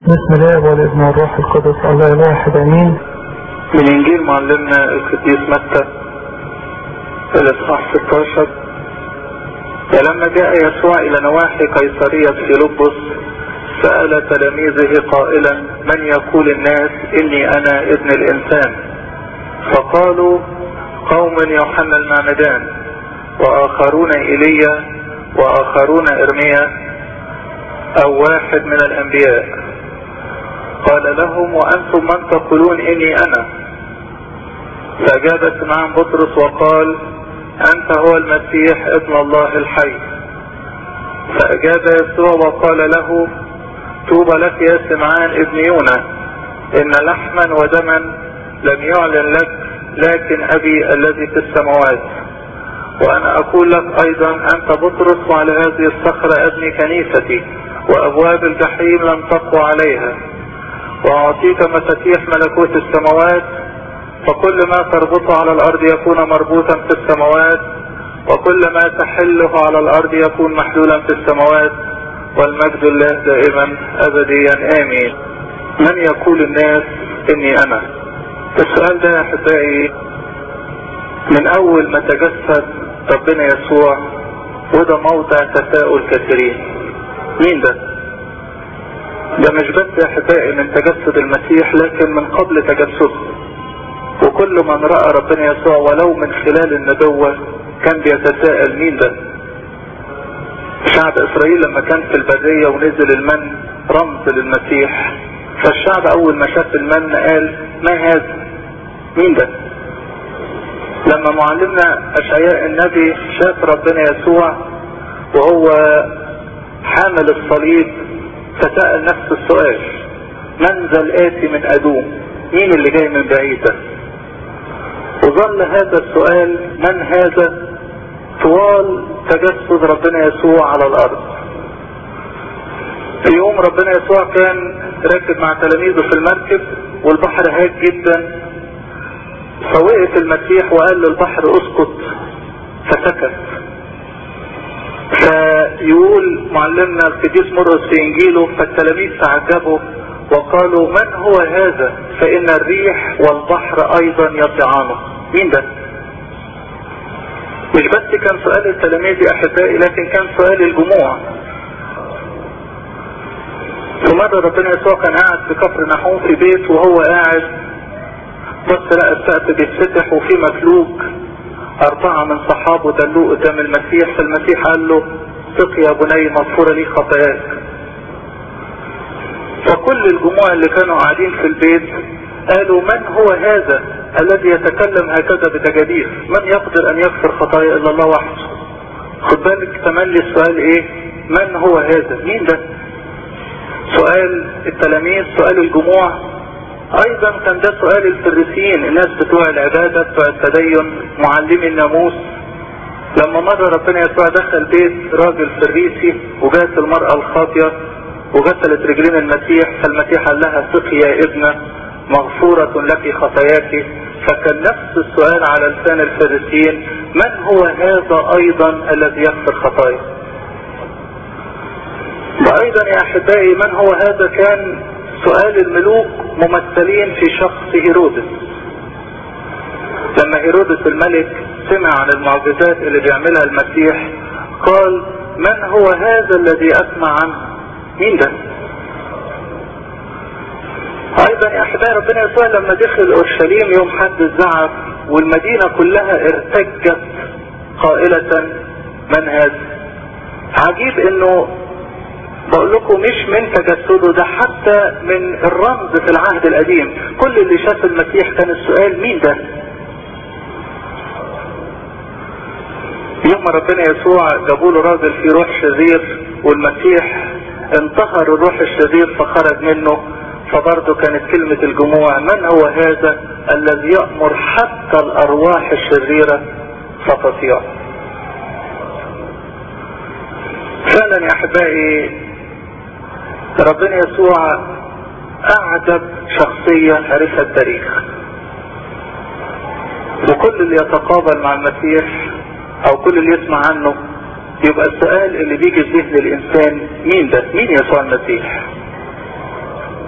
بسم الله والابن والروح القدس الله لا احد امين من انجيل معلمنا القديس متى الاصحاح 16 فلما جاء يسوع الى نواحي قيصرية فيلبس سأل تلاميذه قائلا من يقول الناس اني انا ابن الانسان فقالوا قوم يوحنا المعمدان واخرون ايليا واخرون ارميا او واحد من الانبياء قال لهم وانتم من تقولون اني انا فاجاب سمعان بطرس وقال انت هو المسيح ابن الله الحي فاجاب يسوع وقال له توبى لك يا سمعان ابن يونا ان لحما ودما لم يعلن لك لكن ابي الذي في السماوات وانا اقول لك ايضا انت بطرس وعلى هذه الصخرة ابني كنيستي وابواب الجحيم لن تقوى عليها واعطيك مفاتيح ملكوت السماوات فكل ما تربطه على الارض يكون مربوطا في السماوات وكل ما تحله على الارض يكون محلولا في السماوات والمجد الله دائما ابديا امين من يقول الناس اني انا السؤال ده يا احبائي من اول ما تجسد ربنا يسوع وده موضع تساؤل كثيرين مين ده ده مش بس يا احبائي من تجسد المسيح لكن من قبل تجسده وكل من رأى ربنا يسوع ولو من خلال النبوة كان بيتساءل مين ده شعب اسرائيل لما كان في البرية ونزل المن رمز للمسيح فالشعب اول ما شاف المن قال ما هذا مين ده لما معلمنا اشعياء النبي شاف ربنا يسوع وهو حامل الصليب فسأل نفس السؤال من ذا الآتي من أدوم مين اللي جاي من بعيد ده وظل هذا السؤال من هذا طوال تجسد ربنا يسوع على الأرض في يوم ربنا يسوع كان راكب مع تلاميذه في المركب والبحر هاج جدا فوقف المسيح وقال للبحر اسكت فسكت فيقول معلمنا القديس مرقس في انجيله فالتلاميذ تعجبوا وقالوا من هو هذا فان الريح والبحر ايضا يطيعانه مين ده مش بس كان سؤال التلاميذ يا احبائي لكن كان سؤال الجموع في مرة ربنا يسوع كان قاعد في كفر نحوم في بيت وهو قاعد بص لقى السقف بيتفتح وفي مفلوج أربعة من صحابه دلوه قدام المسيح فالمسيح قال له ثق يا بني مغفورة لي خطاياك فكل الجموع اللي كانوا قاعدين في البيت قالوا من هو هذا الذي يتكلم هكذا بتجاديف من يقدر أن يغفر خطايا إلا الله وحده خد بالك تملي السؤال إيه من هو هذا مين ده سؤال التلاميذ سؤال الجموع ايضا كان ده سؤال الفريسيين الناس بتوع العبادة بتوع التدين معلمي الناموس لما مر ربنا يسوع دخل بيت راجل فريسي وجات المرأة الخاطية وغسلت رجلين المسيح فالمسيح قال لها ثقي يا ابنة مغفورة لك خطاياك فكان نفس السؤال على لسان الفريسيين من هو هذا ايضا الذي يغفر خطايا وايضا يا احبائي من هو هذا كان سؤال الملوك ممثلين في شخص هيرودس لما هيرودس الملك سمع عن المعجزات اللي بيعملها المسيح قال من هو هذا الذي اسمع عنه مين ده ايضا يا احبائي ربنا يسوع لما دخل اورشليم يوم حد الزعف والمدينة كلها ارتجت قائلة من هذا عجيب انه بقول لكم مش من تجسده ده حتى من الرمز في العهد القديم كل اللي شاف المسيح كان السؤال مين ده يوم ربنا يسوع جابوا له راجل فيه روح شرير والمسيح انتهر الروح الشرير فخرج منه فبرضه كانت كلمة الجموع من هو هذا الذي يأمر حتى الأرواح الشريرة فتطيع فعلا يا أحبائي ربنا يسوع اعجب شخصية عرفها التاريخ وكل اللي يتقابل مع المسيح او كل اللي يسمع عنه يبقى السؤال اللي بيجي في ذهن الانسان مين ده مين يسوع المسيح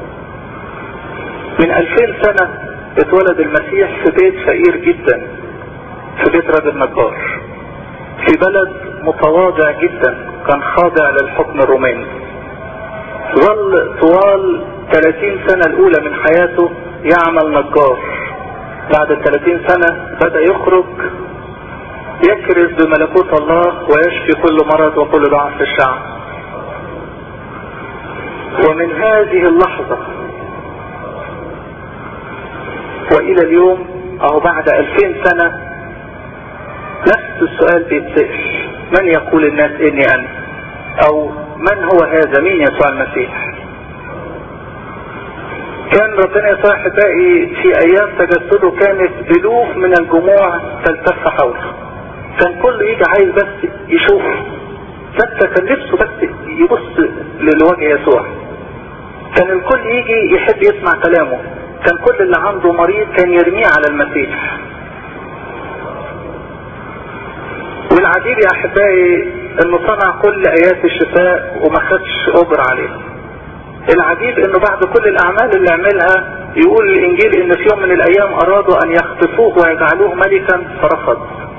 من 2000 سنة اتولد المسيح في بيت فقير جدا في بيت راجل نجار في بلد متواضع جدا كان خاضع للحكم الروماني ظل طوال 30 سنة الأولى من حياته يعمل نجار بعد ال 30 سنة بدأ يخرج يكرز بملكوت الله ويشفي كل مرض وكل ضعف في الشعب ومن هذه اللحظة وإلى اليوم أو بعد 2000 سنة نفس السؤال بيتسأل من يقول الناس إني أنا أو من هو هذا مين يسوع المسيح كان ربنا يسوع احبائي في ايام تجسده كانت الوف من الجموع تلتف حوله كان كل يجي عايز بس يشوف حتى كان نفسه بس يبص لوجه يسوع كان الكل يجي يحب يسمع كلامه كان كل اللي عنده مريض كان يرميه على المسيح والعجيب يا احبائي انه صنع كل ايات الشفاء وما خدش اجر عليه العجيب انه بعد كل الاعمال اللي عملها يقول الانجيل ان في يوم من الايام ارادوا ان يخطفوه ويجعلوه ملكا فرفض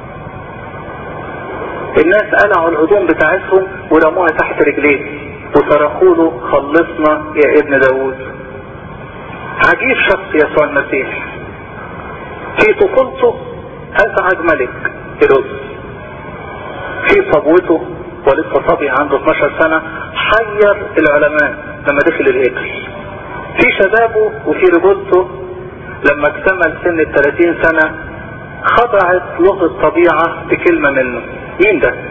الناس قلعوا الهدوم بتاعتهم ورموها تحت رجليه وصرخوا له خلصنا يا ابن داوود عجيب شخص يسوع المسيح في طفولته ازعج ملك هيرودس في صبوته ولسه صبي عنده 12 سنة حير العلماء لما دخل الهيكل في شبابه وفي رجولته لما اكتمل سن ال 30 سنة خضعت له الطبيعة بكلمة منه مين ده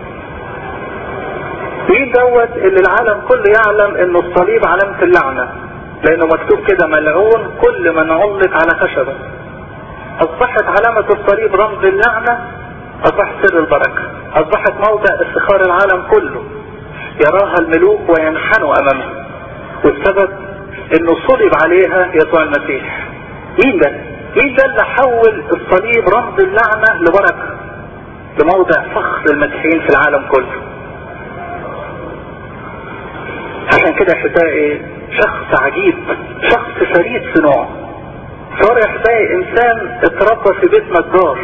مين دوت اللي العالم كله يعلم انه الصليب علامة اللعنة لانه مكتوب كده ملعون كل من علق على خشبة اصبحت علامة الصليب رمز اللعنة اصبحت سر البركة اصبحت موضع افتخار العالم كله يراها الملوك وينحنوا امامها والسبب انه صلب عليها يسوع المسيح مين ده مين ده اللي حول الصليب رمز اللعنة لبركة لموضع فخر المسيحيين في العالم كله عشان كده احبائي شخص عجيب شخص فريد في نوعه صار يا احبائي انسان اتربى في بيت نجار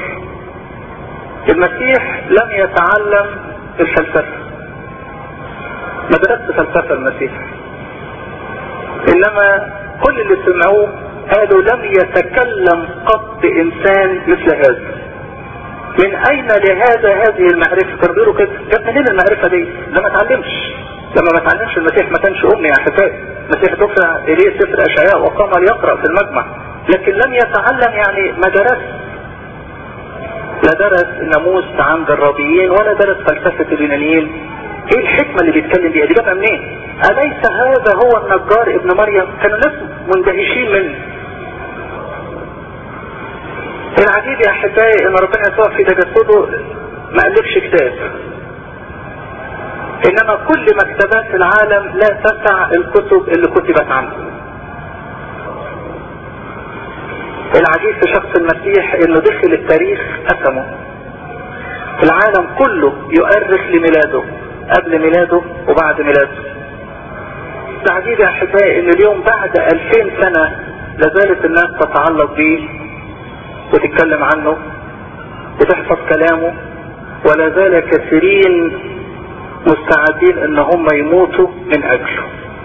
المسيح لم يتعلم الفلسفة ما درست فلسفة المسيح انما كل اللي سمعوه قالوا لم يتكلم قط انسان مثل هذا من اين لهذا هذه المعرفة كانوا بيقولوا كده جاب منين المعرفة دي ده ما اتعلمش لما ما اتعلمش المسيح ما كانش امي يا احبائي المسيح دفع اليه سفر اشعياء وقام ليقرأ في المجمع لكن لم يتعلم يعني ما درس لا درس ناموس عند الرابيين ولا درس فلسفة اليونانيين ايه الحكمة اللي بيتكلم بيها دي جابها منين اليس هذا هو النجار ابن مريم كانوا ناس مندهشين منه العجيب يا احبائي ان ربنا يسوع في تجسده ما الفش كتاب انما كل مكتبات العالم لا تسع الكتب اللي كتبت عنه العجيب في شخص المسيح انه دخل التاريخ قسمه العالم كله يؤرخ لميلاده قبل ميلاده وبعد ميلاده العجيب يا احبائي ان اليوم بعد 2000 سنة لازالت الناس تتعلق به وتتكلم عنه وتحفظ كلامه ولا زال كثيرين مستعدين ان هم يموتوا من اجله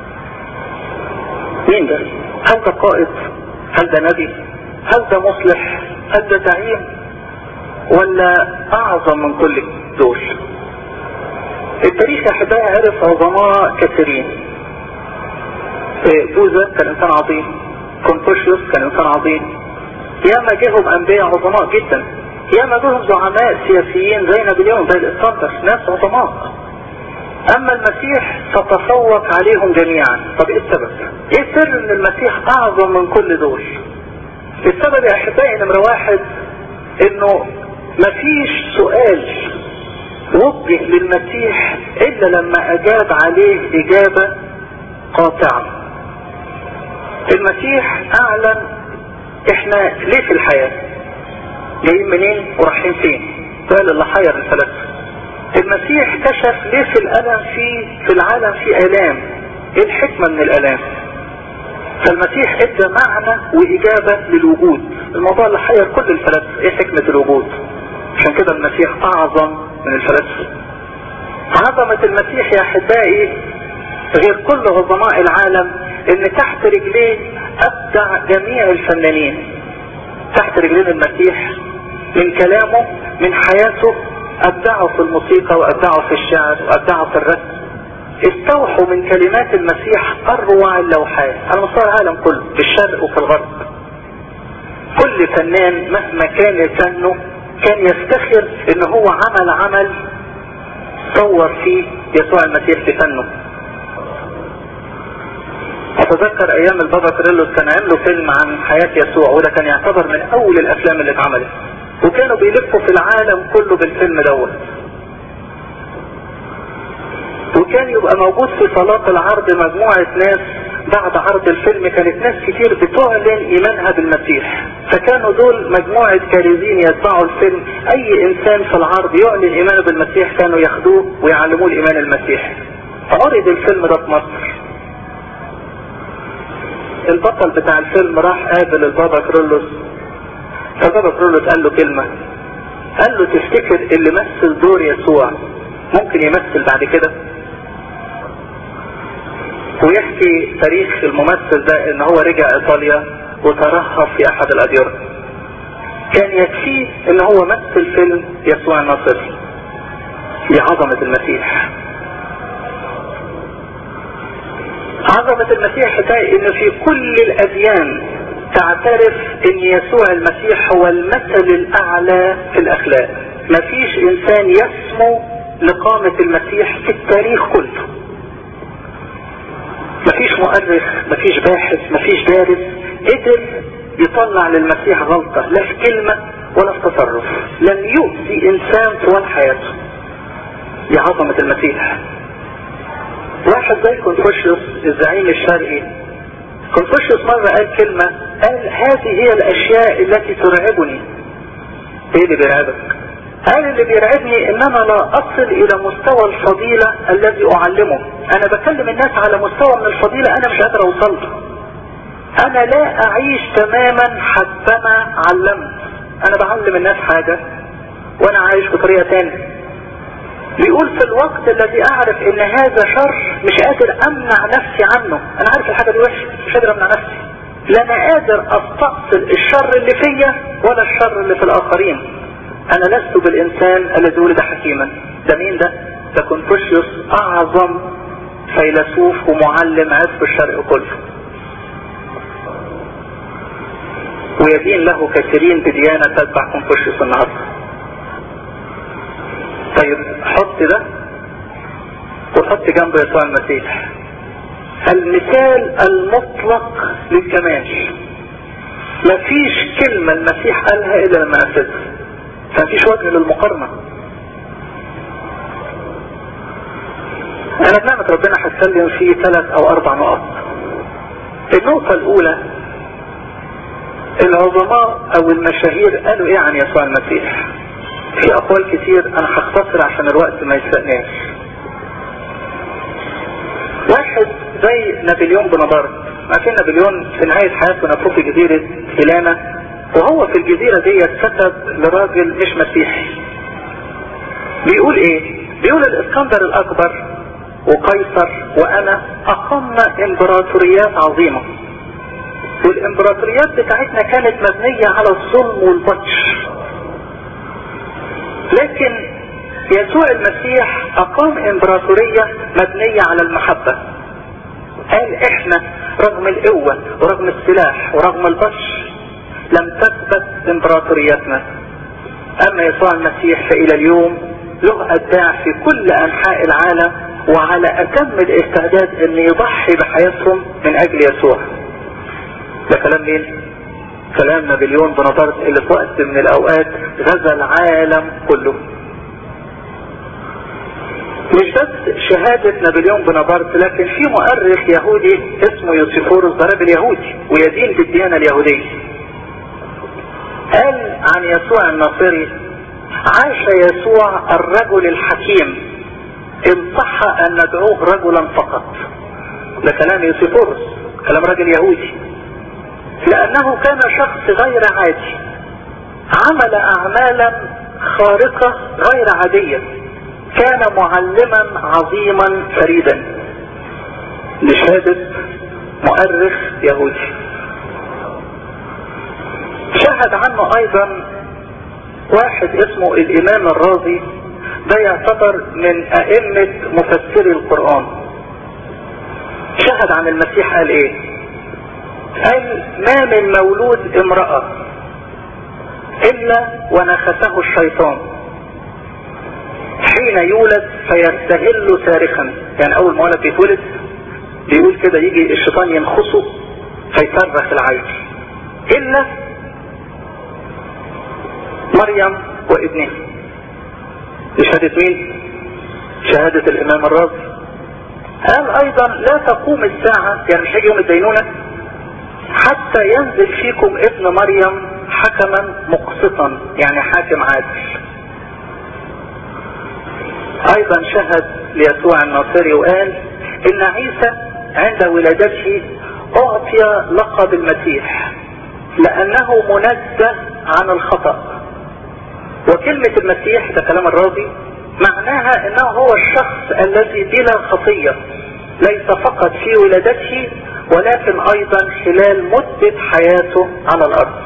مين ده هل ده قائد هل ده نبي هل ده مصلح هل ده زعيم ولا اعظم من كل دول التاريخ يا احبائي عرف عظماء كثيرين بوذا كان انسان عظيم كونفوشيوس كان انسان عظيم ياما جاهم انبياء عظماء جدا ياما جاهم زعماء سياسيين زي نابليون زي الاسكندر ناس عظماء اما المسيح فتفوق عليهم جميعا طب ايه السبب ايه سر ان المسيح اعظم من كل دول السبب يا احبائي نمرة واحد انه مفيش سؤال وجه للمسيح الا لما اجاب عليه اجابة قاطعة المسيح اعلن احنا ليه في الحياة جايين منين ورايحين فين سؤال اللي حير الفلاسفة المسيح كشف ليه في الالم في في العالم في الام ايه الحكمة من الالام فالمسيح ادى معنى واجابة للوجود الموضوع اللي حير كل الفلاسفة ايه حكمة الوجود عشان كده المسيح اعظم من الفلاسفة عظمة المسيح يا احبائي غير كل عظماء العالم ان تحت رجليه ابدع جميع الفنانين تحت رجلين المسيح من كلامه من حياته ابدعوا في الموسيقى وابدعوا في الشعر وابدعوا في الرسم استوحوا من كلمات المسيح اروع اللوحات على مستوى العالم كله في الشرق وفي الغرب كل فنان مهما كان فنه كان يفتخر ان هو عمل عمل صور فيه يسوع المسيح في فنه اتذكر ايام البابا كريلوس كان عملوا فيلم عن حياة يسوع وده كان يعتبر من اول الافلام اللي اتعملت وكانوا بيلفوا في العالم كله بالفيلم دوت وكان يبقى موجود في صلاة العرض مجموعة ناس بعد عرض الفيلم كانت ناس كتير بتعلن ايمانها بالمسيح فكانوا دول مجموعة كارزين يتبعوا الفيلم اي انسان في العرض يعلن ايمانه بالمسيح كانوا ياخدوه ويعلموه الايمان المسيحي فعرض الفيلم ده في مصر البطل بتاع الفيلم راح قابل البابا كرولوس فبابا كرولوس قال له كلمة قال له تفتكر اللي مثل دور يسوع ممكن يمثل بعد كده ويحكي تاريخ الممثل ده ان هو رجع ايطاليا وترهب في احد الاديرة كان يكفيه ان هو مثل فيلم يسوع الناصري لعظمة المسيح عظمة المسيح تلاقي ان في كل الاديان تعترف ان يسوع المسيح هو المثل الاعلى في الاخلاق مفيش انسان يسمو لقامة المسيح في التاريخ كله مفيش مؤرخ مفيش باحث مفيش دارس قدر يطلع للمسيح غلطة لا في كلمة ولا في تصرف لم يؤذي انسان طوال حياته لعظمة المسيح واحد زي كونفوشيوس الزعيم الشرقي كونفوشيوس مرة قال كلمة قال هذه هي الاشياء التي ترعبني ايه اللي بيرعبك قال اللي بيرعبني ان انا لا اصل الى مستوى الفضيلة الذي اعلمه انا بكلم الناس على مستوى من الفضيلة انا مش قادر اوصل له انا لا اعيش تماما حسبما علمت انا بعلم الناس حاجة وانا عايش بطريقة تانية بيقول في الوقت الذي اعرف ان هذا شر مش قادر امنع نفسي عنه انا عارف الحاجة دي وحشة مش قادر امنع نفسي لا انا قادر استأصل الشر اللي فيا ولا الشر اللي في الاخرين انا لست بالانسان الذي ولد حكيما ده مين ده ده كونفوشيوس اعظم فيلسوف ومعلم عرف الشرق كله ويدين له كثيرين بديانة تتبع كونفوشيوس النهارده طيب حط ده وحط جنبه يسوع المسيح المثال المطلق للكمال مفيش كلمة المسيح قالها الا لما نفذها فمفيش وجه للمقارنة انا بنعمة ربنا هتكلم في ثلاث او اربع نقط النقطة الاولى العظماء او المشاهير قالوا ايه عن يسوع المسيح في اقوال كتير انا هختصر عشان الوقت ما يسرقناش واحد زي نابليون بونابرت عارفين نابليون في نهاية حياته نفوه في جزيرة هيلانا وهو في الجزيرة دي كتب لراجل مش مسيحي بيقول ايه بيقول الاسكندر الاكبر وقيصر وانا اقمنا امبراطوريات عظيمة والامبراطوريات بتاعتنا كانت مبنية على الظلم والبطش لكن يسوع المسيح اقام امبراطورية مبنية على المحبة قال احنا رغم القوة ورغم السلاح ورغم البطش لم تثبت امبراطوريتنا اما يسوع المسيح فالى اليوم له اتباع في كل انحاء العالم وعلى اتم الاستعداد ان يضحي بحياتهم من اجل يسوع ده كلام مين كلام نابليون بونابرت اللي في وقت من الاوقات غزا العالم كله مش بس شهادة نابليون بونابرت لكن في مؤرخ يهودي اسمه يوسيفوروس ده راجل يهودي ويدين بالديانة اليهودية قال عن يسوع الناصري عاش يسوع الرجل الحكيم ان صح ان ندعوه رجلا فقط ده كلام يوسيفوروس كلام راجل يهودي لانه كان شخص غير عادي عمل اعمالا خارقة غير عادية كان معلما عظيما فريدا لشهادة مؤرخ يهودي شهد عنه ايضا واحد اسمه الامام الرازي ده يعتبر من ائمة مفسري القرآن شهد عن المسيح قال ايه قال ما من مولود امرأة الا ونخسه الشيطان حين يولد فيستهل صارخا يعني اول ما ولد يتولد بيقول كده يجي الشيطان ينخصه فيصرخ العيل الا مريم وابنها بشهادة مين شهادة الامام الرازي قال ايضا لا تقوم الساعة يعني مش هيجي يوم الدينونة حتى ينزل فيكم ابن مريم حكما مقسطا يعني حاكم عادل ايضا شهد ليسوع الناصري وقال ان عيسى عند ولادته اعطي لقب المسيح لانه منزه عن الخطأ وكلمة المسيح ده كلام الراضي معناها انه هو الشخص الذي بلا خطية ليس فقط في ولادته ولكن ايضا خلال مدة حياته على الارض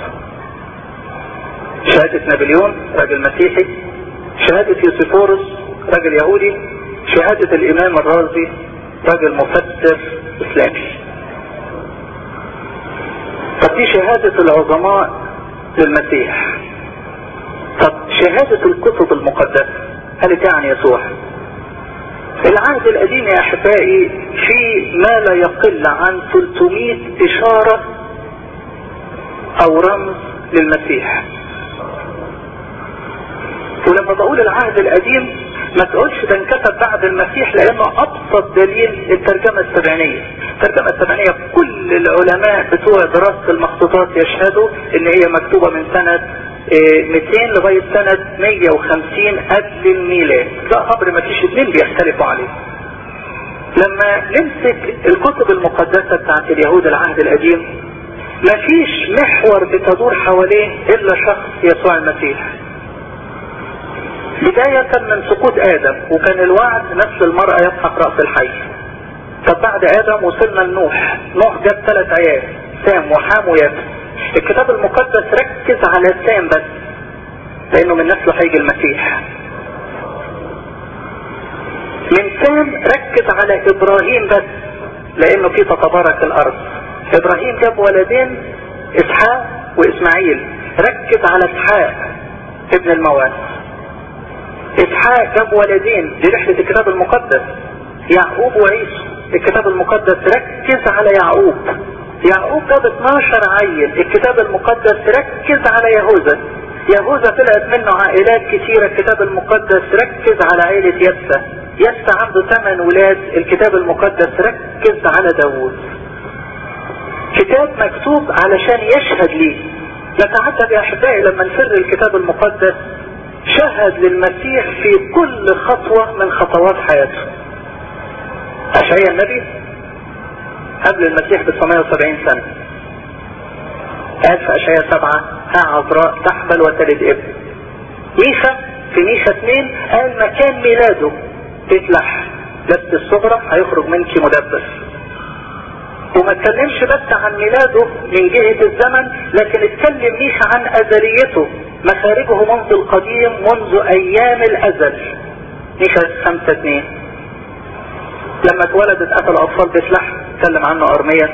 شهادة نابليون راجل مسيحي شهادة يوسيفورس راجل يهودي شهادة الامام الرازي راجل مفسر اسلامي طب دي شهادة العظماء للمسيح طب شهادة الكتب المقدسة قالت يعني يسوع العهد القديم يا احبائي في ما لا يقل عن 300 اشارة او رمز للمسيح ولما بقول العهد القديم ما تقولش ده انكتب بعد المسيح لانه ابسط دليل الترجمة السبعينية الترجمة السبعينية كل العلماء بتوع دراسة المخطوطات يشهدوا ان هي مكتوبة من سنة 200 لغاية سنة 150 قبل الميلاد ده امر ما فيش اتنين بيختلفوا عليه لما نمسك الكتب المقدسة بتاعت اليهود العهد القديم ما فيش محور بتدور حواليه الا شخص يسوع المسيح بداية من سقوط ادم وكان الوعد نفس المرأة يسحق رأس الحي طب بعد ادم وصلنا لنوح نوح جاب ثلاث عيال سام وحام ويافس الكتاب المقدس ركز على سام بس لانه من نسله هيجي المسيح من سام ركز على ابراهيم بس لانه فيه تتبارك الارض ابراهيم جاب ولدين اسحاق واسماعيل ركز على اسحاق ابن المواد اسحاق جاب ولدين دي رحلة الكتاب المقدس يعقوب وعيسو الكتاب المقدس ركز على يعقوب يعقوب جاب 12 عيل الكتاب المقدس ركز على يهوذا يهوذا طلعت منه عائلات كثيرة الكتاب المقدس ركز على عائلة يسى يسى عنده ثمان ولاد الكتاب المقدس ركز على داوود كتاب مكتوب علشان يشهد ليه نتعجب يا احبائي لما نفر الكتاب المقدس شهد للمسيح في كل خطوة من خطوات حياته أشعيا النبي قبل المسيح ب 970 سنة قال في أشعيا سبعة ها عذراء تحمل وتلد ابن ميخا في ميخا اثنين قال مكان ميلاده بيت لحم لبس الصغرى هيخرج منك مدبس وما اتكلمش بس عن ميلاده من جهة الزمن لكن اتكلم ميخا عن ازليته مخارجه منذ القديم منذ ايام الازل ميخا خمسة اتنين لما اتولدت قتل اطفال بيت لحم اتكلم عنه ارمية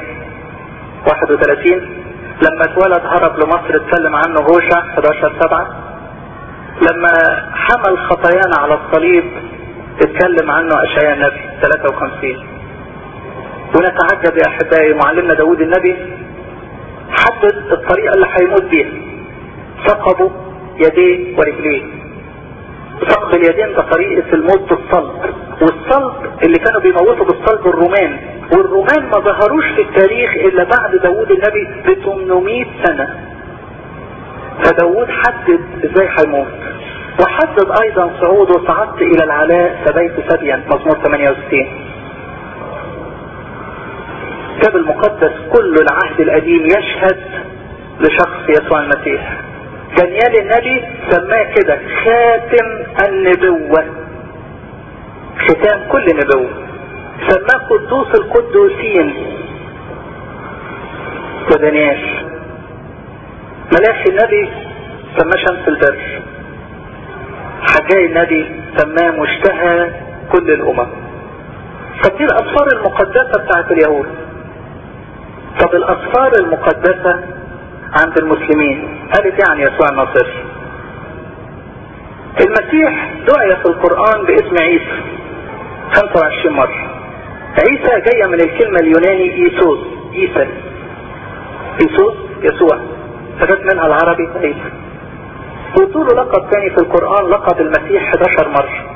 31 لما اتولد هرب لمصر اتكلم عنه هوشع 11 7 لما حمل خطايانا على الصليب اتكلم عنه اشعياء النبي 53 ونتعجب يا احبائي معلمنا داود النبي حدد الطريقة اللي هيموت بيها ثقبوا يديه ورجليه ثقب اليدين ده طريقة الموت بالصلب والصلب اللي كانوا بيموتوا بالصلب الرومان والرومان ما ظهروش في التاريخ الا بعد داود النبي ب 800 سنة فداود حدد ازاي هيموت وحدد ايضا صعوده صعدت الى العلاء سبيت سبيا مزمور 68 الكتاب المقدس كله العهد القديم يشهد لشخص يسوع المسيح دانيال النبي سماه كده خاتم النبوة ختام كل نبوة سماه قدوس القدوسين ده دانيال ملاحي النبي سماه شمس البر حجاي النبي سماه مشتهى كل الامم طب دي الاسفار المقدسة بتاعت اليهود طب الاسفار المقدسة عند المسلمين قالت يعني يسوع الناصر المسيح دعي في القرآن باسم عيسى 25 مرة عيسى جاية من الكلمة اليوناني ايسوس عيسى ايسوس يسوع فجت منها العربي عيسى وطوله لقب تاني في القرآن لقب المسيح 11 مرة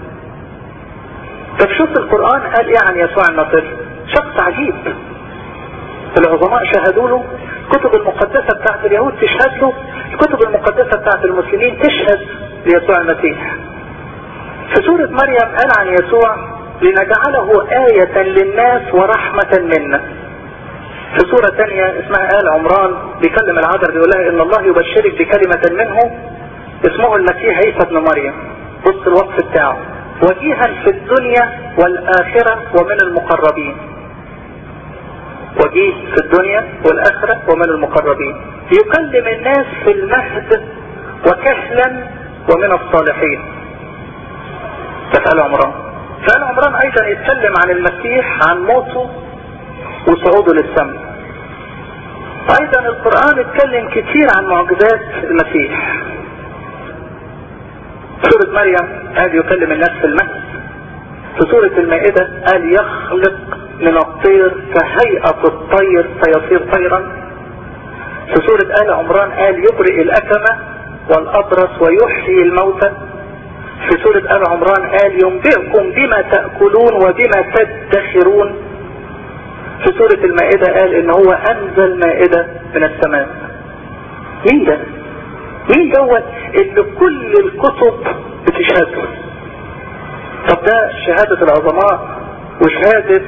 طب شوف القرآن قال ايه عن يسوع الناصر شخص عجيب العظماء شهدوا له الكتب المقدسة بتاعت اليهود تشهد له الكتب المقدسة بتاعت المسلمين تشهد ليسوع المسيح في سورة مريم قال عن يسوع لنجعله آية للناس ورحمة منا في سورة تانية اسمها آل عمران بيكلم العذر بيقول لها إن الله يبشرك بكلمة منه اسمه المسيح عيسى ابن مريم بص الوصف بتاعه وجيها في الدنيا والآخرة ومن المقربين وجيه في الدنيا والآخرة ومن المقربين يكلم الناس في المهد وكهلا ومن الصالحين فقال عمران فقال عمران ايضا يتكلم عن المسيح عن موته وصعوده للسماء ايضا القرآن اتكلم كتير عن معجزات المسيح سورة مريم قال يكلم الناس في المهد في سورة المائدة قال يخلق من الطير كهيئة الطير فيصير طيرا في سورة آل عمران قال يبرئ الأكمة والأبرص ويحيي الموتى في سورة آل عمران قال ينبئكم بما تأكلون وبما تدخرون في سورة المائدة قال ان هو انزل مائدة من السماء مين ده مين دوت اللي كل الكتب بتشهده طب ده شهادة العظماء وشهادة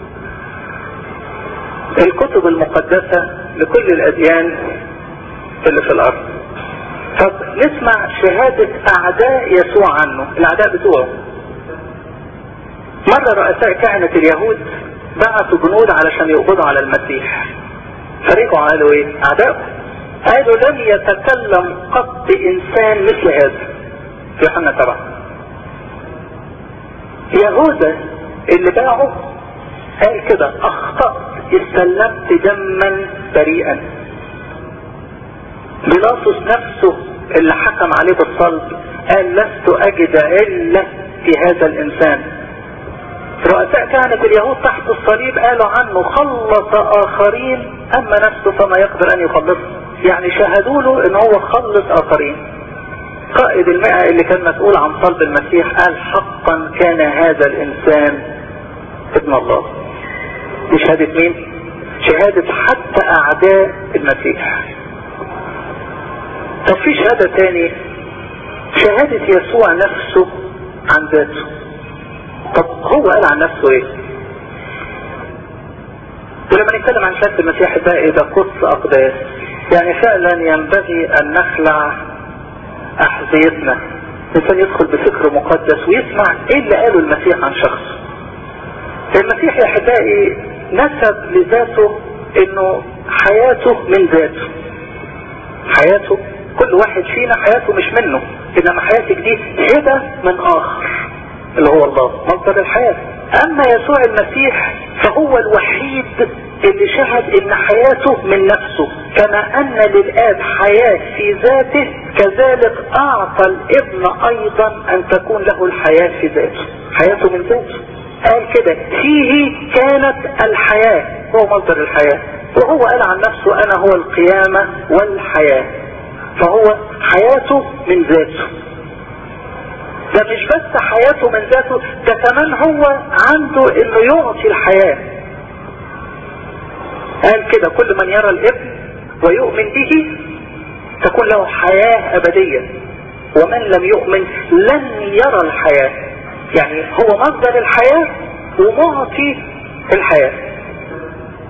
الكتب المقدسة لكل الأديان اللي في الأرض طب نسمع شهادة أعداء يسوع عنه الأعداء بتوعه مرة رؤساء كهنة اليهود بعثوا جنود علشان يقبضوا على المسيح فرجعوا قالوا ايه أعداء قالوا لم يتكلم قط إنسان مثل هذا في يوحنا تبع يهوذا اللي باعه قال كده اخطأت استلمت دما بريئا بيلاطس نفسه اللي حكم عليه بالصلب قال لست اجد علة في هذا الانسان رؤساء كهنة اليهود تحت الصليب قالوا عنه خلص اخرين اما نفسه فما يقدر ان يخلصه يعني شهدوا له ان هو خلص اخرين قائد المئة اللي كان مسؤول عن صلب المسيح قال حقا كان هذا الانسان ابن الله دي شهادة مين شهادة حتى اعداء المسيح طب في شهادة تاني شهادة يسوع نفسه عن ذاته طب هو قال عن نفسه ايه ولما نتكلم عن شهادة المسيح ده ايه ده قدس اقداس يعني فعلا ينبغي ان نخلع احذيتنا الانسان يدخل بفكر مقدس ويسمع ايه اللي قاله المسيح عن شخص المسيح يا احبائي نسب لذاته انه حياته من ذاته حياته كل واحد فينا حياته مش منه انما حياتك دي هبة من اخر اللي هو الله مصدر الحياة اما يسوع المسيح فهو الوحيد اللي شهد ان حياته من نفسه كما ان للاب حياة في ذاته كذلك اعطى الابن ايضا ان تكون له الحياة في ذاته حياته من ذاته قال كده فيه كانت الحياة هو مصدر الحياة وهو قال عن نفسه انا هو القيامة والحياة فهو حياته من ذاته ده مش بس حياته من ذاته ده كمان هو عنده انه يعطي الحياة قال كده كل من يرى الابن ويؤمن به تكون له حياة ابدية ومن لم يؤمن لن يرى الحياة يعني هو مصدر الحياة ومعطي الحياة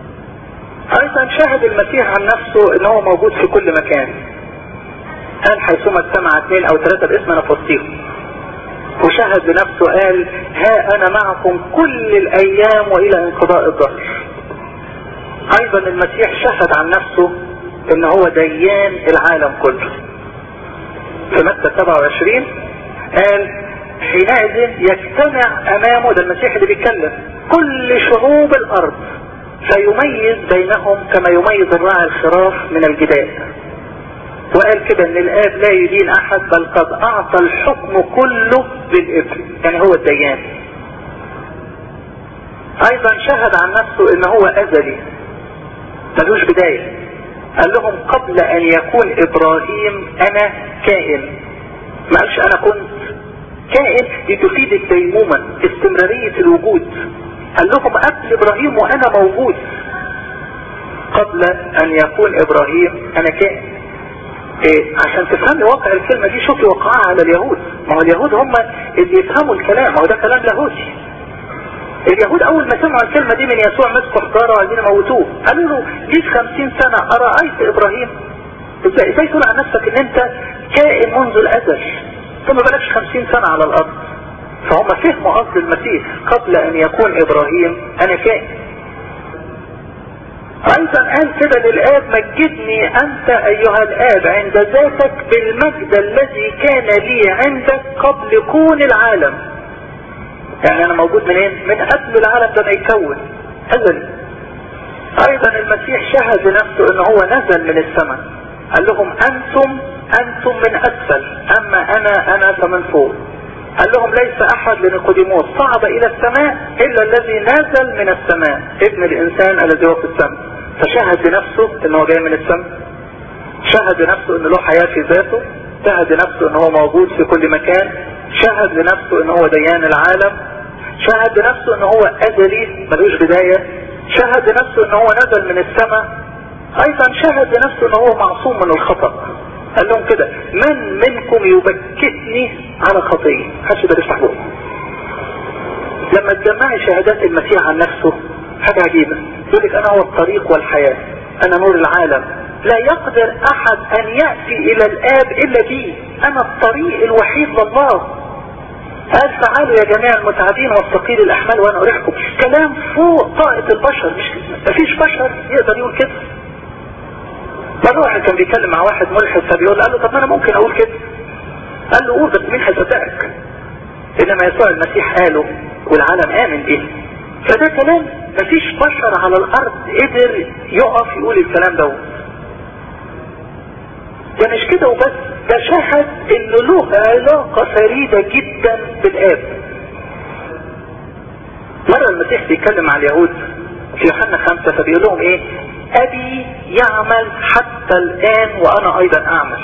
ايضا شهد المسيح عن نفسه ان هو موجود في كل مكان قال حيثما اجتمع اثنين او ثلاثة باسم انا في وسطيهم وشهد بنفسه قال ها انا معكم كل الايام والى انقضاء الظهر ايضا المسيح شهد عن نفسه ان هو ديان العالم كله في متى 27 قال حينئذ يجتمع امامه ده المسيح اللي بيتكلم كل شعوب الارض فيميز بينهم كما يميز الراعي الخراف من الجداء وقال كده ان الاب لا يدين احد بل قد اعطى الحكم كله للابن يعني هو الديان ايضا شهد عن نفسه ان هو ازلي ملوش بداية قال لهم قبل ان يكون ابراهيم انا كائن ما قالش انا كنت كائن دي تفيد الديمومة استمرارية الوجود قال لهم قبل ابراهيم وانا موجود قبل ان يكون ابراهيم انا كائن إيه عشان تفهمي واقع الكلمة دي شوفي وقعها على اليهود ما هو اليهود هم اللي يفهموا الكلام هو ده كلام لاهوتي اليهود اول ما سمعوا الكلمة دي من يسوع مسكوا حجارة وعايزين يموتوه قالوا له ليك خمسين سنة ارأيت ابراهيم ازاي ازاي تقول عن نفسك ان انت كائن منذ الازل ثم بلاش خمسين سنة على الارض فهم فهموا قصد المسيح قبل ان يكون ابراهيم انا كائن ايضا قال كده للاب مجدني انت ايها الاب عند ذاتك بالمجد الذي كان لي عندك قبل كون العالم يعني انا موجود منين من قبل العالم ده ما يكون ازلي ايضا المسيح شهد لنفسه ان هو نزل من السماء قال لهم انتم انتم من اسفل اما انا انا فمن فوق قال لهم ليس احد لنيقوديموس صعد الى السماء الا الذي نزل من السماء ابن الانسان الذي هو في السماء فشهد لنفسه ان هو جاي من السماء شهد لنفسه ان له حياة في ذاته شهد لنفسه ان هو موجود في كل مكان شهد لنفسه ان هو ديان العالم شهد لنفسه ان هو ازلي ملوش بداية شهد لنفسه ان هو نزل من السماء ايضا شهد لنفسه ان هو معصوم من الخطأ قال لهم كده من منكم يبكتني على خطية محدش يقدر يفتح بقه لما تجمعي شهادات المسيح عن نفسه حاجة عجيبة يقول لك انا هو الطريق والحياة انا نور العالم لا يقدر احد ان يأتي الى الاب الا بي انا الطريق الوحيد لله قال تعالوا يا جميع المتعبين والثقيل الاحمال وانا اريحكم كلام فوق طاقة البشر مش مفيش بشر يقدر يقول كده مرة واحد كان بيتكلم مع واحد ملحد فبيقول قال له طب انا ممكن اقول كده قال له قول بس مين هيصدقك انما يسوع المسيح قاله والعالم امن به فده كلام مفيش بشر على الارض قدر يقف يقول الكلام ده ده مش كده وبس ده شهد انه له علاقة فريدة جدا بالاب مرة المسيح بيتكلم مع اليهود في يوحنا خمسة فبيقول لهم ايه ابي يعمل حتى الان وانا ايضا اعمل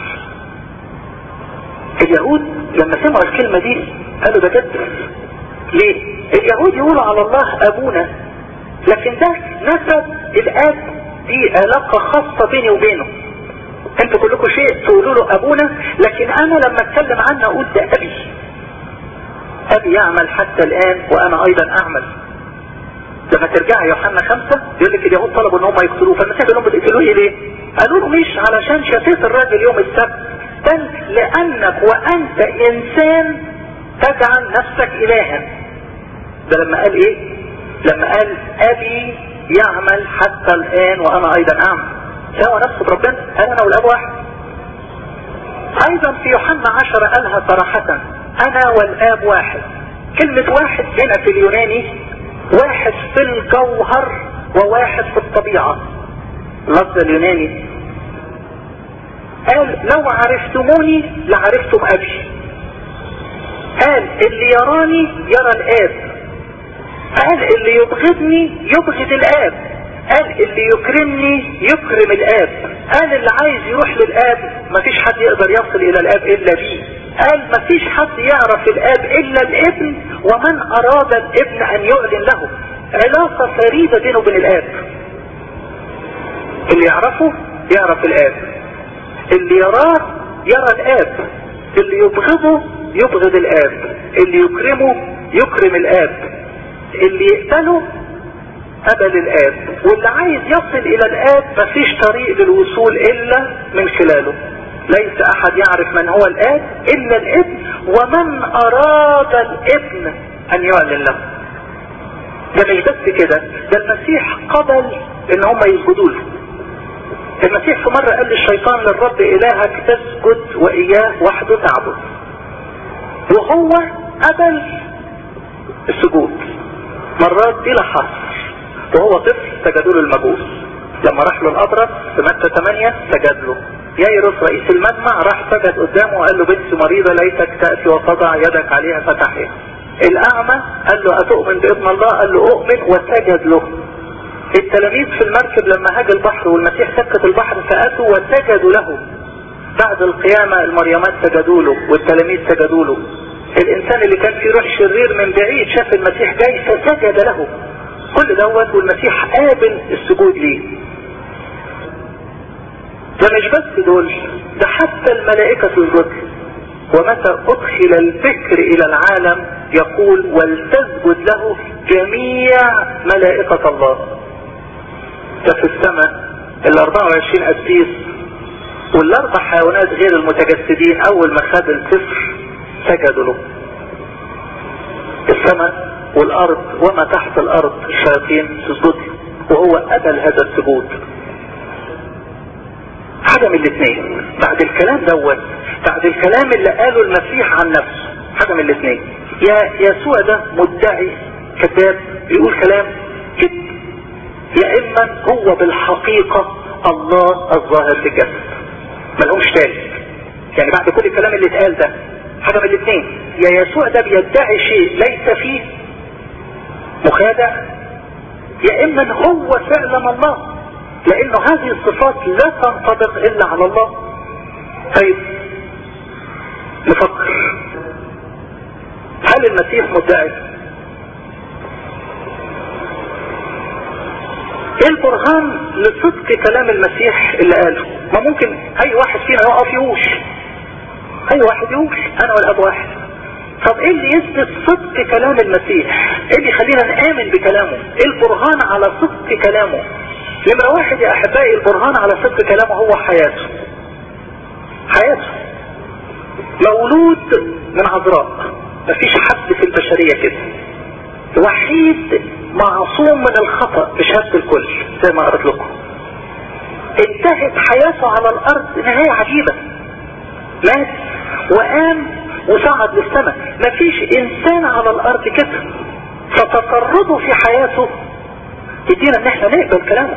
اليهود لما سمعوا الكلمة دي قالوا ده جد ليه اليهود يقولوا على الله ابونا لكن ده نسب الاب دي علاقة خاصة بيني وبينه انتوا كلكم شيء تقولوا له ابونا لكن انا لما اتكلم عنه اقول ده ابي ابي يعمل حتى الان وانا ايضا اعمل لما ترجع يوحنا خمسة يقول لك اليهود طلبوا ان هم يقتلوه فالمسيح قال لهم بتقتلوه ليه قالوا له مش علشان شفيت الراجل يوم السبت بل لانك وانت انسان تجعل نفسك الها ده لما قال ايه لما قال ابي يعمل حتى الان وانا ايضا اعمل سوى نفسه بربنا قال انا والاب واحد ايضا في يوحنا عشرة قالها صراحة انا والاب واحد كلمة واحد هنا في اليوناني واحد في الجوهر وواحد في الطبيعة اللفظ اليوناني قال لو عرفتموني لعرفتم ابي قال اللي يراني يرى الاب قال اللي يبغضني يبغض الاب قال اللي يكرمني يكرم الاب قال اللي عايز يروح للاب مفيش حد يقدر يصل الى الاب الا بيه قال مفيش حد يعرف الاب الا الابن ومن اراد الابن ان يعلن له علاقة فريدة بينه وبين الاب اللي يعرفه يعرف الاب اللي يراه يرى الاب اللي يبغضه يبغض الاب اللي يكرمه يكرم الاب اللي يقتله قبل الاب واللي عايز يصل الى الاب مفيش طريق للوصول الا من خلاله ليس احد يعرف من هو الاب الا الابن ومن اراد الابن ان يعلن له ده مش بس كده ده المسيح قبل ان هم يسجدوا له المسيح في مرة قال للشيطان للرب الهك تسجد واياه وحده تعبد وهو قبل السجود مرات بلا حصر وهو طفل سجدوا له المجوس لما راح له الأبرص في متى 8 سجد له يايرس رئيس المجمع راح سجد قدامه وقال له بنتي مريضة ليتك تأتي وتضع يدك عليها فتحها الأعمى قال له أتؤمن بإذن الله قال له أؤمن وسجد له التلاميذ في المركب لما هاج البحر والمسيح سكت البحر فأتوا وسجدوا له بعد القيامة المريمات سجدوا له والتلاميذ سجدوا له الإنسان اللي كان فيه روح شرير من بعيد شاف المسيح جاي فسجد له كل دوت والمسيح قابل السجود ليه ده مش بس دول ده حتى الملائكة تسجد ومتى أدخل الفكر إلى العالم يقول ولتسجد له جميع ملائكة الله ده في السماء ال 24 قسيس والاربع حيوانات غير المتجسدين اول ما خد الكفر سجدوا له السماء والارض وما تحت الارض الشياطين تسجد له وهو قبل هذا السجود حاجة من الاثنين بعد الكلام دوت بعد الكلام اللي قاله المسيح عن نفسه حاجة من الاثنين يا يسوع ده مدعي كذاب بيقول كلام كذب يا اما هو بالحقيقة الله الظاهر في الجسد ملهمش تالت يعني بعد كل الكلام اللي اتقال ده حاجة من الاثنين يا يسوع ده بيدعي شيء ليس فيه مخادع يا اما هو فعلا الله لانه هذه الصفات لا تنطبق الا على الله طيب نفكر هل المسيح مدعي ايه البرهان لصدق كلام المسيح اللي قاله ما ممكن اي واحد فينا يقف يقوش اي واحد يقوش انا والاب واحد طب ايه اللي يثبت صدق كلام المسيح ايه اللي يخلينا نآمن بكلامه ايه البرهان على صدق كلامه نمرة واحد يا احبائي البرهان على صدق كلامه هو حياته حياته مولود من عذراء مفيش حد في البشرية كده وحيد معصوم من الخطأ بشهادة الكل زي ما قرأت لكم انتهت حياته على الارض نهاية عجيبة مات وقام وصعد للسماء مفيش انسان على الارض كده فتقربه في حياته يدينا ان احنا نقبل كلامه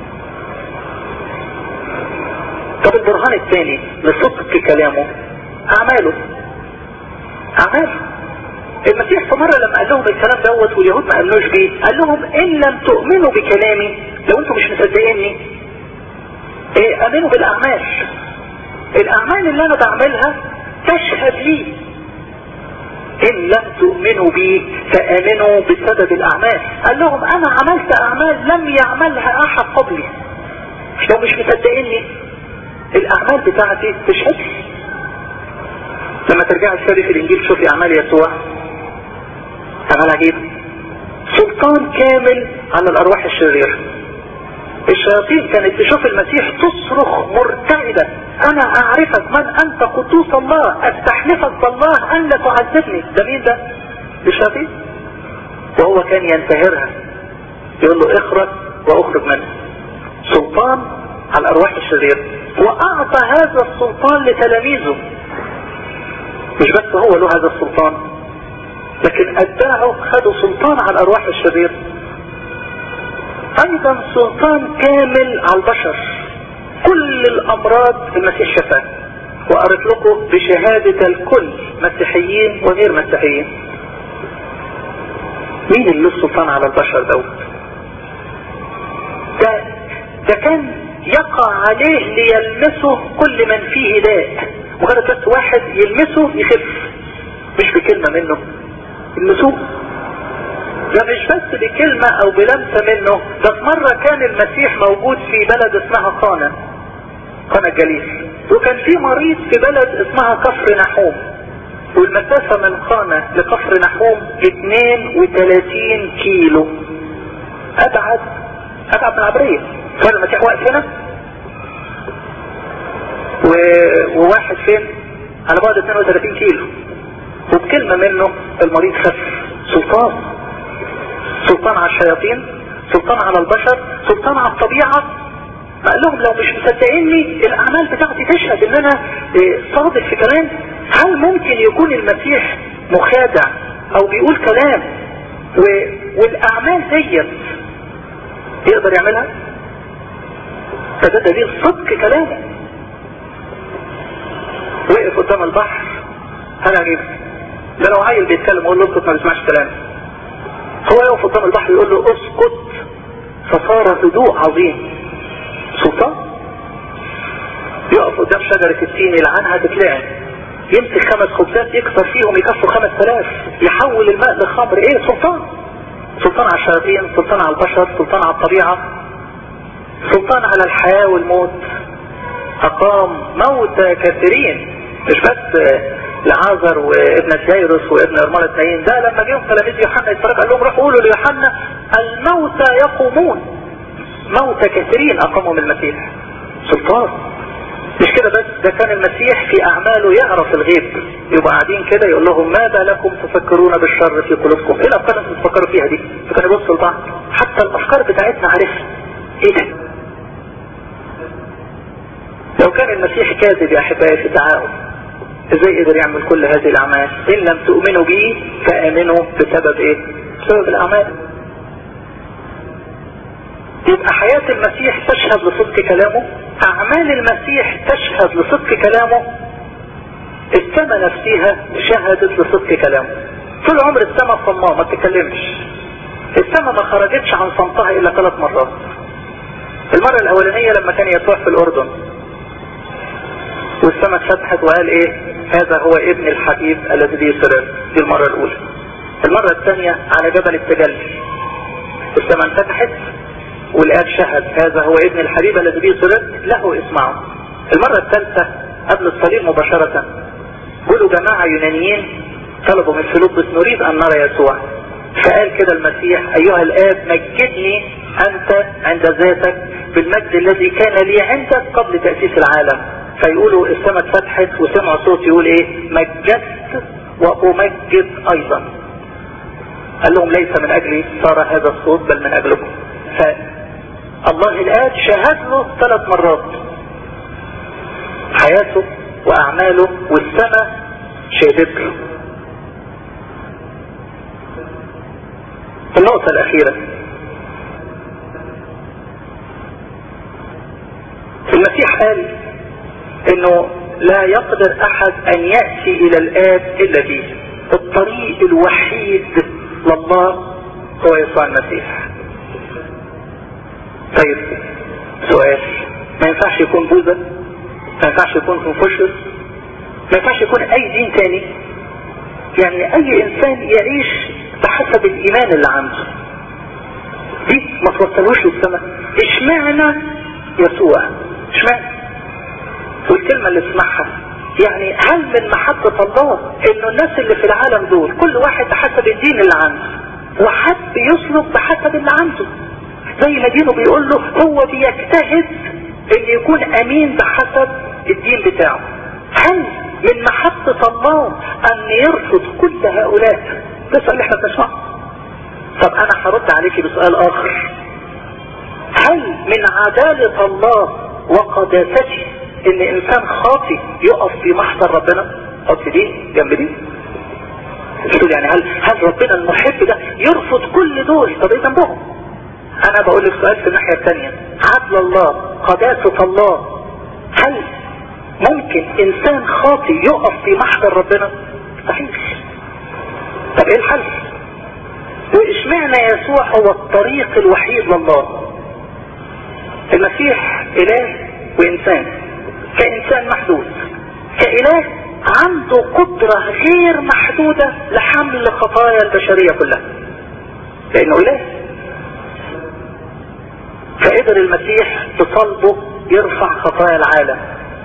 طب البرهان الثاني لصدق كلامه اعماله اعماله المسيح في مرة لما قال لهم الكلام دوت واليهود ما قالوش بيه قال لهم ان لم تؤمنوا بكلامي لو انتم مش مصدقيني ايه امنوا بالاعمال الاعمال اللي انا بعملها تشهد لي ان لم تؤمنوا بي فامنوا بسبب الاعمال قال لهم انا عملت اعمال لم يعملها احد قبلي لو مش مصدقيني الاعمال بتاعتي تشهد لي لما ترجع السوري في الانجيل شوفي اعمال يسوع اعمال عجيب سلطان كامل على الارواح الشريره الشياطين كانت تشوف المسيح تصرخ مرتعدة انا اعرفك من انت قدوس الله استحلفك بالله ان لا تعذبني ده مين ده الشياطين وهو كان ينتهرها يقول له اخرج واخرج منه سلطان على الارواح الشريرة واعطى هذا السلطان لتلاميذه مش بس هو له هذا السلطان لكن اتباعه خدوا سلطان على الارواح الشريرة ايضا سلطان كامل على البشر كل الامراض المسيح شفاه وقرت لكم بشهادة الكل مسيحيين وغير مسيحيين مين اللي له السلطان على البشر دوت ده ده كان يقع عليه ليلمسه كل من فيه داء مجرد بس واحد يلمسه يخف مش بكلمة منه يلمسوه ده مش بس بكلمة او بلمسة منه ده في مرة كان المسيح موجود في بلد اسمها قانا قانا الجليل وكان في مريض في بلد اسمها كفر نحوم والمسافة من قانا لكفر نحوم 32 كيلو ابعد ابعد من العبرية فقال المسيح واقف هنا و... وواحد فين على بعد 32 كيلو وبكلمة منه المريض خف سلطان سلطان على الشياطين سلطان على البشر سلطان على الطبيعة قال لهم لو مش مصدقيني الاعمال بتاعتي تشهد ان انا صادق في كلام هل ممكن يكون المسيح مخادع او بيقول كلام و... والاعمال ديت يقدر يعملها فده دليل صدق كلامه وقف قدام البحر انا عجيب ده لو عيل بيتكلم يقول له اسكت ما بيسمعش كلام هو يقف قدام البحر يقول له اسكت فصار هدوء عظيم سلطان يقف قدام شجرة التين يلعنها تتلعن يمسك خمس خبزات يكسر فيهم يكفوا خمس تلاف يحول الماء لخمر ايه سلطان سلطان على الشياطين سلطان على البشر سلطان على الطبيعة سلطان على الحياة والموت اقام موتى كثيرين مش بس لعازر وابن جايروس وابن ارملة نايين ده لما جيهم تلاميذ يوحنا يتفرج قال لهم روحوا قولوا ليوحنا الموتى يقومون موتى كثيرين اقاموا من المسيح سلطان مش كده بس ده كان المسيح في اعماله يعرف الغيب يبقى قاعدين كده يقول لهم ماذا لكم تفكرون بالشر في قلوبكم ايه الافكار اللي بتفكروا فيها دي فكانوا يبصوا لبعض حتى الافكار بتاعتنا عارفها ايه ده لو كان المسيح كاذب يا احبائي في تعاون ازاي قدر يعمل كل هذه الاعمال ان لم تؤمنوا به فامنوا بسبب ايه بسبب الاعمال يبقى حياة المسيح تشهد لصدق كلامه اعمال المسيح تشهد لصدق كلامه السماء نفسها شهدت لصدق كلامه طول عمر السماء صماء ما تتكلمش السماء ما خرجتش عن صمتها الا ثلاث مرات المرة الاولانية لما كان يسوع في الاردن والسماء اتفتحت وقال ايه هذا هو ابن الحبيب الذي به سرر دي المرة الاولى المرة الثانية على جبل التجلي السماء انفتحت والآب شهد هذا هو ابن الحبيب الذي به سرر له اسمعوا المرة الثالثة قبل الصليب مباشرة قولوا جماعة يونانيين طلبوا من فيلبس نريد ان نرى يسوع فقال كده المسيح ايها الاب مجدني انت عند ذاتك بالمجد الذي كان لي عندك قبل تأسيس العالم فيقولوا السماء اتفتحت وسمعوا صوت يقول ايه مجدت وامجد ايضا قال لهم ليس من اجلي صار هذا الصوت بل من اجلكم فالله الآن شهد له ثلاث مرات حياته واعماله والسماء شهدت له النقطة الاخيرة المسيح قال انه لا يقدر احد ان يأتي الى الاب الا به الطريق الوحيد لله هو يسوع المسيح طيب سؤال ما ينفعش يكون بوذا ما ينفعش يكون كونفوشيوس ما ينفعش يكون اي دين تاني يعني اي انسان يعيش بحسب الايمان اللي عنده دي ما توصلوش للسماء اشمعنى يسوع اشمعنى والكلمة اللي اسمعها يعني هل من محبة الله انه الناس اللي في العالم دول كل واحد بحسب الدين اللي عنده وحب يسلك بحسب اللي عنده زي ما دينه بيقول له هو بيجتهد ان يكون امين بحسب الدين بتاعه هل من محبة الله ان يرفض كل هؤلاء ده السؤال اللي احنا بنسمعه طب انا هرد عليك بسؤال اخر هل من عدالة الله وقداسته ان انسان خاطي يقف في محضر ربنا حط دي جنب دي تقول يعني هل هل ربنا المحب ده يرفض كل دول طب ايه ذنبهم انا بقول لك سؤال في الناحية الثانية عدل الله قداسة الله هل ممكن انسان خاطي يقف في محضر ربنا مستحيل طب ايه الحل واشمعنى يسوع هو الطريق الوحيد لله المسيح اله وانسان كإنسان محدود كإله عنده قدرة غير محدودة لحمل خطايا البشرية كلها لأنه إله فقدر المسيح بصلبه يرفع خطايا العالم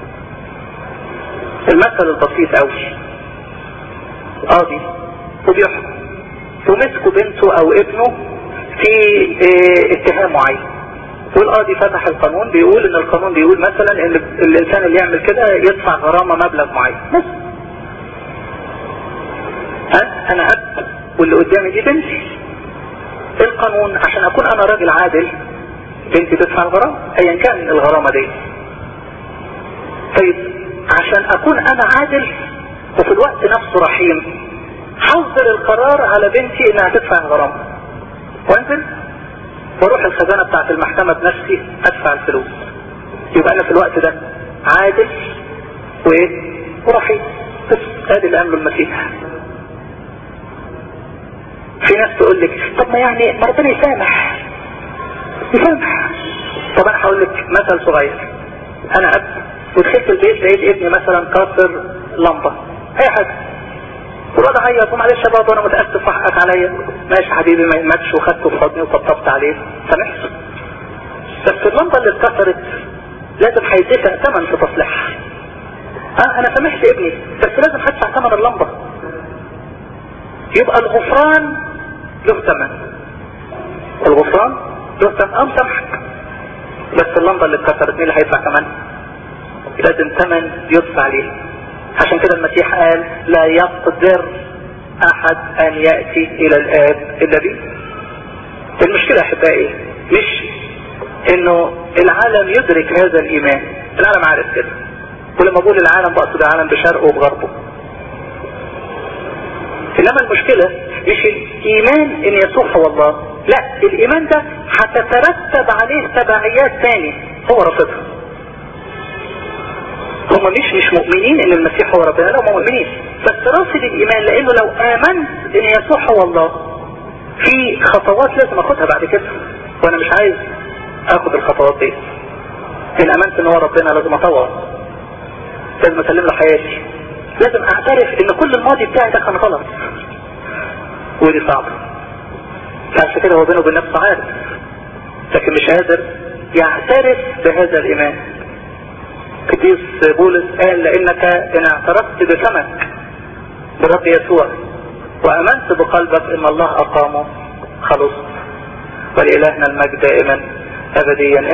المثل البسيط قوي قاضي وبيحكم ومسكوا بنته او ابنه في اتهام معين والقاضي فتح القانون بيقول ان القانون بيقول مثلا ان الانسان اللي يعمل كده يدفع غرامة مبلغ معين بس ها انا اب واللي قدامي دي بنتي القانون عشان اكون انا راجل عادل بنتي تدفع الغرامة ايا كان الغرامة دي طيب عشان اكون انا عادل وفي الوقت نفسه رحيم حظر القرار على بنتي انها تدفع الغرامة وانزل واروح الخزانة بتاعت المحكمة بنفسي ادفع الفلوس يبقى انا في الوقت ده عادل وايه ورحيم بس ادي اللي عمله المسيح في ناس تقول لك طب ما يعني ما ربنا يسامح يسامح طب انا هقول لك مثل صغير انا اب ودخلت البيت لقيت ابني مثلا كسر لمبه اي حاجه والواد عيط ومعلش يا بابا انا متاسف حقك عليا ماشي حبيبي ما يهمكش وخدته في حضني وطبطبت عليه سامحته بس اللمبه اللي اتكسرت لازم هيدفع ثمن في تصليحها اه انا سامحت ابني بس لازم هدفع ثمن اللمبه يبقى الغفران له ثمن الغفران له ثمن اه مسامحك بس اللمبه اللي اتكسرت مين اللي هيدفع ثمنها لازم ثمن يدفع ليه عشان كده المسيح قال لا يقدر احد ان يأتي الى الاب الا بي المشكلة احبائي مش انه العالم يدرك هذا الايمان العالم عارف كده ولما بقول العالم بقصد العالم بشرقه وبغربه انما المشكلة مش الايمان ان يسوع هو الله لا الايمان ده هتترتب عليه تبعيات تاني هو رافضها هم مش مش مؤمنين ان المسيح هو ربنا لا هم مؤمنين بس رافض الايمان لانه لو امنت ان يسوع هو الله في خطوات لازم اخدها بعد كده وانا مش عايز اخد الخطوات دي ان امنت ان هو ربنا لازم اطوع لازم اسلم له حياتي لازم اعترف ان كل الماضي بتاعي ده كان غلط ودي صعبة عشان كده هو بينه وبين نفسه عارف لكن مش قادر يعترف بهذا الايمان قديس بولس قال لانك ان اعترفت بفمك برب يسوع وامنت بقلبك ان الله اقامه خلصت ولالهنا المجد دائما ابديا